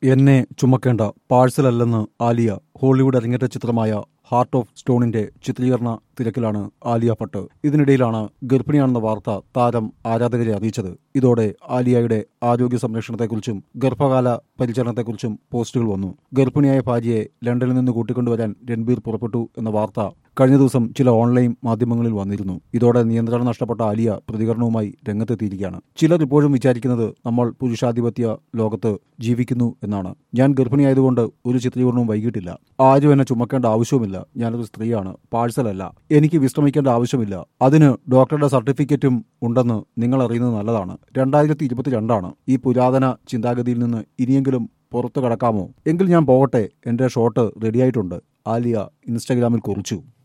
എന്നെ ചുമക്കേണ്ട പാഴ്സലല്ലെന്ന് ആലിയ ഹോളിവുഡ് അരങ്ങേറ്റ ചിത്രമായ ഹാർട്ട് ഓഫ് സ്റ്റോണിന്റെ ചിത്രീകരണ തിരക്കിലാണ് ആലിയ ഭട്ട് ഇതിനിടയിലാണ് ഗർഭിണിയാണെന്ന വാർത്ത താരം ആരാധകരെ അറിയിച്ചത് ഇതോടെ ആലിയയുടെ ആരോഗ്യ സംരക്ഷണത്തെക്കുറിച്ചും ഗർഭകാല പരിചരണത്തെക്കുറിച്ചും പോസ്റ്റുകൾ വന്നു ഗർഭിണിയായ ഭാര്യയെ ലണ്ടനിൽ നിന്ന് കൂട്ടിക്കൊണ്ടുവരാൻ രൺബീർ പുറപ്പെട്ടു എന്ന വാർത്ത കഴിഞ്ഞ ദിവസം ചില ഓൺലൈൻ മാധ്യമങ്ങളിൽ വന്നിരുന്നു ഇതോടെ നിയന്ത്രണം നഷ്ടപ്പെട്ട ആലിയ പ്രതികരണവുമായി രംഗത്തെത്തിയിരിക്കുകയാണ് ചിലർ ഇപ്പോഴും വിചാരിക്കുന്നത് നമ്മൾ പുരുഷാധിപത്യ ലോകത്ത് ജീവിക്കുന്നു എന്നാണ് ഞാൻ ഗർഭിണിയായതുകൊണ്ട് ഒരു ചിത്രീകരണവും വൈകിട്ടില്ല ആരും എന്നെ ചുമക്കേണ്ട ആവശ്യവുമില്ല ഞാനൊരു സ്ത്രീയാണ് പാഴ്സലല്ല എനിക്ക് വിശ്രമിക്കേണ്ട ആവശ്യമില്ല അതിന് ഡോക്ടറുടെ സർട്ടിഫിക്കറ്റും ഉണ്ടെന്ന് നിങ്ങൾ അറിയുന്നത് നല്ലതാണ് രണ്ടായിരത്തി ഇരുപത്തിരണ്ടാണ് ഈ പുരാതന ചിന്താഗതിയിൽ നിന്ന് ഇനിയെങ്കിലും പുറത്തു കടക്കാമോ എങ്കിൽ ഞാൻ പോകട്ടെ എന്റെ ഷോട്ട് റെഡിയായിട്ടുണ്ട് ആലിയ ഇൻസ്റ്റാഗ്രാമിൽ കുറിച്ചു